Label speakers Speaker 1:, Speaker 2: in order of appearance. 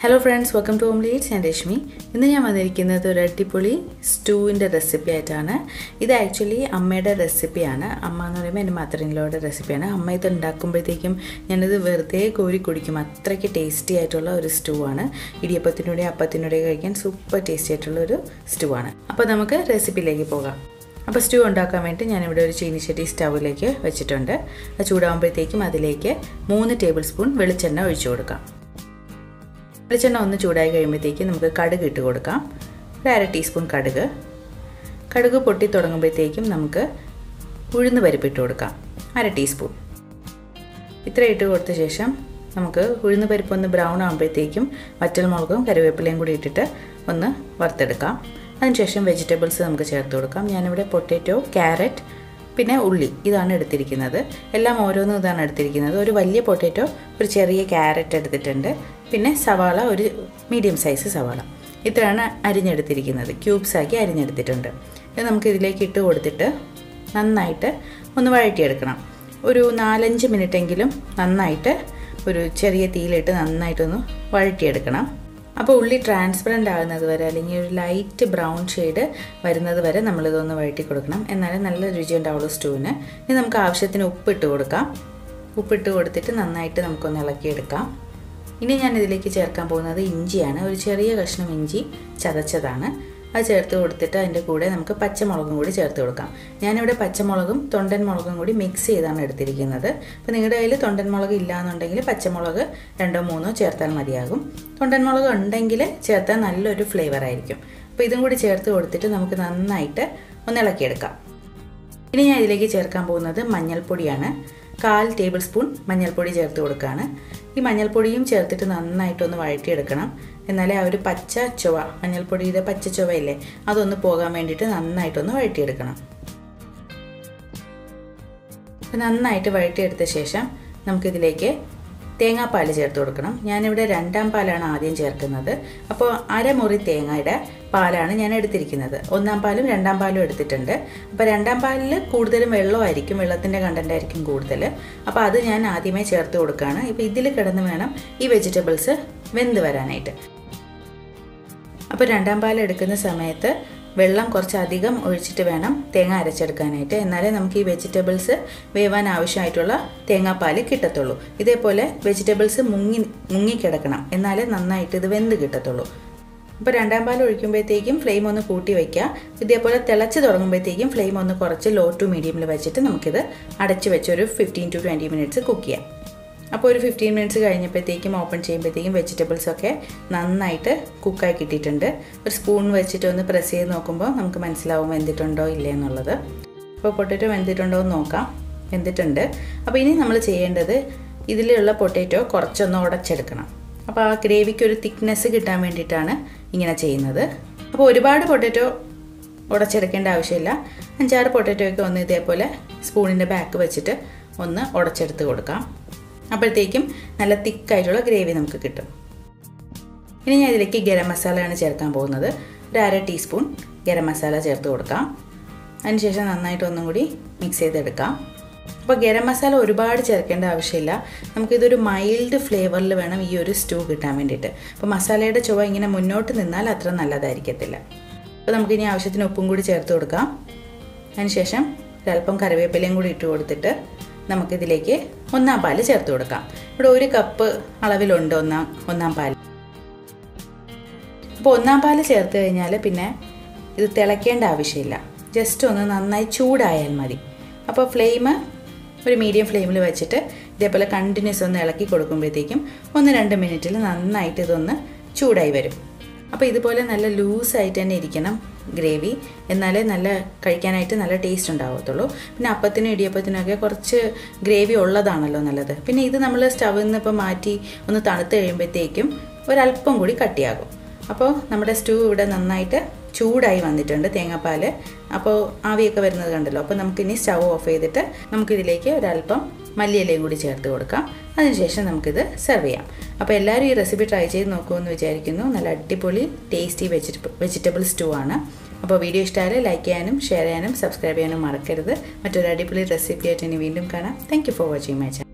Speaker 1: hello friends welcome to home leads ഞാൻ രശ്മി ഇന്ന് ഞാൻ വന്നിരിക്കുന്നത് ഒരു അടിപൊളി സ്റ്റൂവിൻ്റെ റെസിപ്പി ആയിട്ടാണ് ഇത് ആക്ച്വലി അമ്മയുടെ റെസിപ്പിയാണ് അമ്മ എന്ന് പറയുമ്പോൾ എൻ്റെ മദറിൻലോയുടെ റെസിപ്പിയാണ് അമ്മ ഇത് ഉണ്ടാക്കുമ്പോഴത്തേക്കും ഞാനിത് വെറുതെ കോരി കുടിക്കും അത്രയ്ക്ക് ടേസ്റ്റി ആയിട്ടുള്ള ഒരു സ്റ്റൂ ആണ് ഇടിയപ്പത്തിനൂടെ അപ്പത്തിനൂടെ കഴിക്കാൻ സൂപ്പർ ടേസ്റ്റി ആയിട്ടുള്ള ഒരു സ്റ്റൂ ആണ് അപ്പോൾ നമുക്ക് റെസിപ്പിയിലേക്ക് പോകാം അപ്പോൾ സ്റ്റൂ ഉണ്ടാക്കാൻ വേണ്ടി ഞാനിവിടെ ഒരു ചീനിച്ചട്ടി സ്റ്റൗവിലേക്ക് വെച്ചിട്ടുണ്ട് അത് ചൂടാകുമ്പോഴത്തേക്കും അതിലേക്ക് മൂന്ന് ടേബിൾ സ്പൂൺ വെളിച്ചെണ്ണ ഒഴിച്ചു കൊടുക്കാം വെളിച്ചെണ്ണ ഒന്ന് ചൂടായി കഴിയുമ്പോഴത്തേക്ക് നമുക്ക് കടുക് ഇട്ട് കൊടുക്കാം ഒരു അര ടീസ്പൂൺ കടുക് കടുക് പൊട്ടി തുടങ്ങുമ്പോഴത്തേക്കും നമുക്ക് ഉഴുന്ന് പരിപ്പിട്ട് കൊടുക്കാം അര ടീസ്പൂൺ ഇത്ര ഇട്ട് കൊടുത്ത ശേഷം നമുക്ക് ഉഴുന്ന് പരിപ്പ് ഒന്ന് ബ്രൗൺ ആകുമ്പോഴത്തേക്കും വറ്റൽമുളകും കറിവേപ്പിലയും കൂടി ഇട്ടിട്ട് ഒന്ന് വറുത്തെടുക്കാം അതിനുശേഷം വെജിറ്റബിൾസ് നമുക്ക് ചേർത്ത് കൊടുക്കാം ഞാനിവിടെ പൊട്ടാറ്റോ ക്യാരറ്റ് പിന്നെ ഉള്ളി ഇതാണ് എടുത്തിരിക്കുന്നത് എല്ലാം ഓരോന്നും ഇതാണ് എടുത്തിരിക്കുന്നത് ഒരു വലിയ പൊട്ടാറ്റോ ഒരു ചെറിയ ക്യാരറ്റ് എടുത്തിട്ടുണ്ട് പിന്നെ സവാള ഒരു മീഡിയം സൈസ് സവാള ഇത്രയാണ് അരിഞ്ഞെടുത്തിരിക്കുന്നത് ക്യൂബ്സ് ആക്കി അരിഞ്ഞെടുത്തിട്ടുണ്ട് ഇത് നമുക്ക് ഇതിലേക്ക് ഇട്ട് കൊടുത്തിട്ട് നന്നായിട്ട് ഒന്ന് വഴറ്റിയെടുക്കണം ഒരു നാലഞ്ച് മിനിറ്റെങ്കിലും നന്നായിട്ട് ഒരു ചെറിയ തീയിലിട്ട് നന്നായിട്ടൊന്ന് വഴറ്റിയെടുക്കണം അപ്പോൾ ഉള്ളി ട്രാൻസ്പെറൻ്റ് ആകുന്നത് വരെ അല്ലെങ്കിൽ ഒരു ലൈറ്റ് ബ്രൗൺ ഷെയ്ഡ് വരുന്നത് വരെ നമ്മളിതൊന്ന് വഴറ്റി കൊടുക്കണം എന്നാലേ നല്ല രുചി ഉണ്ടാവുള്ളൂ സ്റ്റൂവിന് ഇനി നമുക്ക് ആവശ്യത്തിന് ഉപ്പിട്ട് കൊടുക്കാം ഉപ്പിട്ട് കൊടുത്തിട്ട് നന്നായിട്ട് നമുക്കൊന്ന് ഇളക്കിയെടുക്കാം ഇനി ഞാൻ ഇതിലേക്ക് ചേർക്കാൻ പോകുന്നത് ഇഞ്ചിയാണ് ഒരു ചെറിയ കഷ്ണം ഇഞ്ചി ചതച്ചതാണ് അത് ചേർത്ത് കൊടുത്തിട്ട് അതിൻ്റെ കൂടെ നമുക്ക് പച്ചമുളകും കൂടി ചേർത്ത് കൊടുക്കാം ഞാനിവിടെ പച്ചമുളകും തൊണ്ടൻ മുളകും കൂടി മിക്സ് ചെയ്താണ് എടുത്തിരിക്കുന്നത് അപ്പോൾ നിങ്ങളുടെ കയ്യിൽ തൊണ്ടൻ മുളക് ഇല്ലയെന്നുണ്ടെങ്കിൽ പച്ചമുളക് രണ്ടോ മൂന്നോ ചേർത്താൽ മതിയാകും തൊണ്ടൻ മുളക് ഉണ്ടെങ്കിൽ ചേർത്താൽ നല്ലൊരു ഫ്ലേവർ ആയിരിക്കും അപ്പോൾ ഇതും കൂടി ചേർത്ത് കൊടുത്തിട്ട് നമുക്ക് നന്നായിട്ട് ഒന്ന് ഇളക്കിയെടുക്കാം ഇനി ഞാൻ ഇതിലേക്ക് ചേർക്കാൻ പോകുന്നത് മഞ്ഞൾപ്പൊടിയാണ് കാൽ ടേബിൾ സ്പൂൺ മഞ്ഞൾപ്പൊടി ചേർത്ത് കൊടുക്കുകയാണ് ഈ മഞ്ഞൾപ്പൊടിയും ചേർത്തിട്ട് നന്നായിട്ടൊന്ന് വഴറ്റിയെടുക്കണം എന്നാലേ ആ ഒരു പച്ച ചുവ മഞ്ഞൾപ്പൊടിയുടെ പച്ച ചുവയില്ലേ അതൊന്ന് പോകാൻ വേണ്ടിയിട്ട് നന്നായിട്ടൊന്ന് വഴറ്റിയെടുക്കണം നന്നായിട്ട് വഴറ്റിയെടുത്ത ശേഷം നമുക്കിതിലേക്ക് തേങ്ങാപ്പാൽ ചേർത്ത് കൊടുക്കണം ഞാനിവിടെ രണ്ടാം പാലാണ് ആദ്യം ചേർക്കുന്നത് അപ്പോൾ അരമുറി തേങ്ങയുടെ പാലാണ് ഞാൻ എടുത്തിരിക്കുന്നത് ഒന്നാം പാലും രണ്ടാം പാലും എടുത്തിട്ടുണ്ട് അപ്പോൾ രണ്ടാം പാലിൽ കൂടുതലും വെള്ളമായിരിക്കും വെള്ളത്തിൻ്റെ കണ്ടൻ്റ് ആയിരിക്കും കൂടുതൽ അപ്പോൾ അത് ഞാൻ ആദ്യമേ ചേർത്ത് കൊടുക്കുകയാണ് ഇപ്പോൾ ഇതിൽ കിടന്ന് വേണം ഈ വെജിറ്റബിൾസ് വെന്ത് വരാനായിട്ട് അപ്പോൾ രണ്ടാം പാൽ എടുക്കുന്ന സമയത്ത് വെള്ളം കുറച്ചധികം ഒഴിച്ചിട്ട് വേണം തേങ്ങ അരച്ചെടുക്കാനായിട്ട് എന്നാലേ നമുക്ക് ഈ വെജിറ്റബിൾസ് വേവാൻ ആവശ്യമായിട്ടുള്ള തേങ്ങാപ്പാൽ കിട്ടത്തുള്ളൂ ഇതേപോലെ വെജിറ്റബിൾസ് മുങ്ങി മുങ്ങിക്കിടക്കണം എന്നാലേ നന്നായിട്ട് ഇത് വെന്ത് കിട്ടത്തുള്ളൂ അപ്പോൾ രണ്ടാം പാൽ ഒഴിക്കുമ്പോഴത്തേക്കും ഫ്ലെയിം ഒന്ന് കൂട്ടി വയ്ക്കുക ഇതേപോലെ തിളച്ച് തുടങ്ങുമ്പോഴത്തേക്കും ഫ്ലെയിം ഒന്ന് കുറച്ച് ലോ ടു മീഡിയമിൽ വെച്ചിട്ട് നമുക്കിത് അടച്ച് വെച്ച് ഒരു fifteen to twenty minutes cook ചെയ്യാം അപ്പോൾ ഒരു ഫിഫ്റ്റീൻ മിനിറ്റ്സ് കഴിഞ്ഞപ്പോഴത്തേക്കും ഓപ്പൺ ചെയ്യുമ്പോഴത്തേക്കും വെജിറ്റബിൾസൊക്കെ നന്നായിട്ട് കുക്കായി കിട്ടിയിട്ടുണ്ട് ഒരു സ്പൂൺ വെച്ചിട്ട് ഒന്ന് പ്രസ് ചെയ്ത് നോക്കുമ്പോൾ നമുക്ക് മനസ്സിലാവും വെന്തിട്ടുണ്ടോ ഇല്ലേ എന്നുള്ളത് അപ്പോൾ പൊട്ടറ്റോ വെന്തിട്ടുണ്ടോ എന്ന് നോക്കാം വെന്തിട്ടുണ്ട് അപ്പോൾ ഇനി നമ്മൾ ചെയ്യേണ്ടത് ഇതിലുള്ള പൊട്ടറ്റോ കുറച്ചൊന്ന് ഉടച്ചെടുക്കണം അപ്പോൾ ആ ഗ്രേവിക്ക് ഒരു തിക്നെസ് കിട്ടാൻ വേണ്ടിയിട്ടാണ് ഇങ്ങനെ ചെയ്യുന്നത് അപ്പോൾ ഒരുപാട് പൊട്ടറ്റോ ഉടച്ചെടുക്കേണ്ട ആവശ്യമില്ല അഞ്ചാറ് പൊട്ടറ്റോയൊക്കെ ഒന്ന് ഇതേപോലെ സ്പൂണിൻ്റെ ബാക്ക് വെച്ചിട്ട് ഒന്ന് ഉടച്ചെടുത്ത് കൊടുക്കാം അപ്പോഴത്തേക്കും നല്ല തിക്കായിട്ടുള്ള ഗ്രേവി നമുക്ക് കിട്ടും ഇനി ഞാൻ ഇതിലേക്ക് ഗരം മസാലയാണ് ചേർക്കാൻ പോകുന്നത് ഒരു അര ടീസ്പൂൺ ഗരം മസാല ചേർത്ത് കൊടുക്കാം അതിനുശേഷം നന്നായിട്ട് ഒന്നും കൂടി മിക്സ് ചെയ്തെടുക്കാം അപ്പോൾ ഗരം മസാല ഒരുപാട് ചേർക്കേണ്ട ആവശ്യമില്ല നമുക്കിതൊരു മൈൽഡ് ഫ്ലേവറിൽ വേണം ഈ ഒരു സ്റ്റൂ കിട്ടാൻ വേണ്ടിയിട്ട് അപ്പോൾ മസാലയുടെ ചുവ ഇങ്ങനെ മുന്നോട്ട് നിന്നാൽ അത്ര നല്ലതായിരിക്കത്തില്ല അപ്പോൾ നമുക്കിനി ആവശ്യത്തിന് ഉപ്പും കൂടി ചേർത്ത് കൊടുക്കാം അതിനുശേഷം ഒരല്പം കറിവേപ്പിലയും കൂടി ഇട്ട് കൊടുത്തിട്ട് നമുക്കിതിലേക്ക് ഒന്നാം പാല് ചേർത്ത് കൊടുക്കാം ഇവിടെ ഒരു കപ്പ് അളവിലുണ്ട് ഒന്നാം ഒന്നാം പാൽ അപ്പോൾ ഒന്നാം പാല് ചേർത്ത് കഴിഞ്ഞാൽ പിന്നെ ഇത് തിളയ്ക്കേണ്ട ആവശ്യമില്ല ജസ്റ്റ് ഒന്ന് നന്നായി ചൂടായാൽ മതി അപ്പോൾ ഫ്ലെയിം ഒരു മീഡിയം ഫ്ലെയിമിൽ വെച്ചിട്ട് ഇതേപോലെ കണ്ടിന്യൂസ് ഒന്ന് ഇളക്കി കൊടുക്കുമ്പോഴത്തേക്കും ഒന്ന് രണ്ട് മിനിറ്റിൽ നന്നായിട്ട് ഇതൊന്ന് ചൂടായി വരും അപ്പോൾ ഇതുപോലെ നല്ല ലൂസായിട്ട് തന്നെ ഇരിക്കണം ഗ്രേവി എന്നാലേ നല്ല കഴിക്കാനായിട്ട് നല്ല ടേസ്റ്റ് ഉണ്ടാവത്തുള്ളൂ പിന്നെ അപ്പത്തിനും ഇടിയപ്പത്തിനൊക്കെ കുറച്ച് ഗ്രേവി ഉള്ളതാണല്ലോ നല്ലത് പിന്നെ ഇത് നമ്മൾ സ്റ്റവിൽ നിന്ന് ഇപ്പോൾ മാറ്റി ഒന്ന് തണുത്ത് കഴിയുമ്പോഴത്തേക്കും ഒരല്പം കൂടി കട്ടിയാകും അപ്പോൾ നമ്മുടെ സ്റ്റൂ ഇവിടെ നന്നായിട്ട് ചൂടായി വന്നിട്ടുണ്ട് തേങ്ങാപ്പാൽ അപ്പോൾ ആവിയൊക്കെ വരുന്നത് കണ്ടല്ലോ അപ്പോൾ നമുക്കിനി സ്റ്റവ് ഓഫ് ചെയ്തിട്ട് നമുക്കിതിലേക്ക് ഒരല്പം മല്ലിയിലയും കൂടി ചേർത്ത് കൊടുക്കാം അതിനുശേഷം നമുക്കിത് സെർവ് ചെയ്യാം അപ്പോൾ എല്ലാവരും ഈ റെസിപ്പി ട്രൈ ചെയ്ത് നോക്കുമെന്ന് വിചാരിക്കുന്നു നല്ല അടിപൊളി ടേസ്റ്റി വെജിറ്റബിൾ വെജിറ്റബിൾ സ്റ്റൂ ആണ് അപ്പോൾ വീഡിയോ ഇഷ്ടമായാലും ലൈക്ക് ചെയ്യാനും ഷെയർ ചെയ്യാനും സബ്സ്ക്രൈബ് ചെയ്യാനും മറക്കരുത് മറ്റൊരു അടിപൊളി റെസിപ്പി ആയിട്ട് ഇനി വീണ്ടും കാണാം thank for watching my channel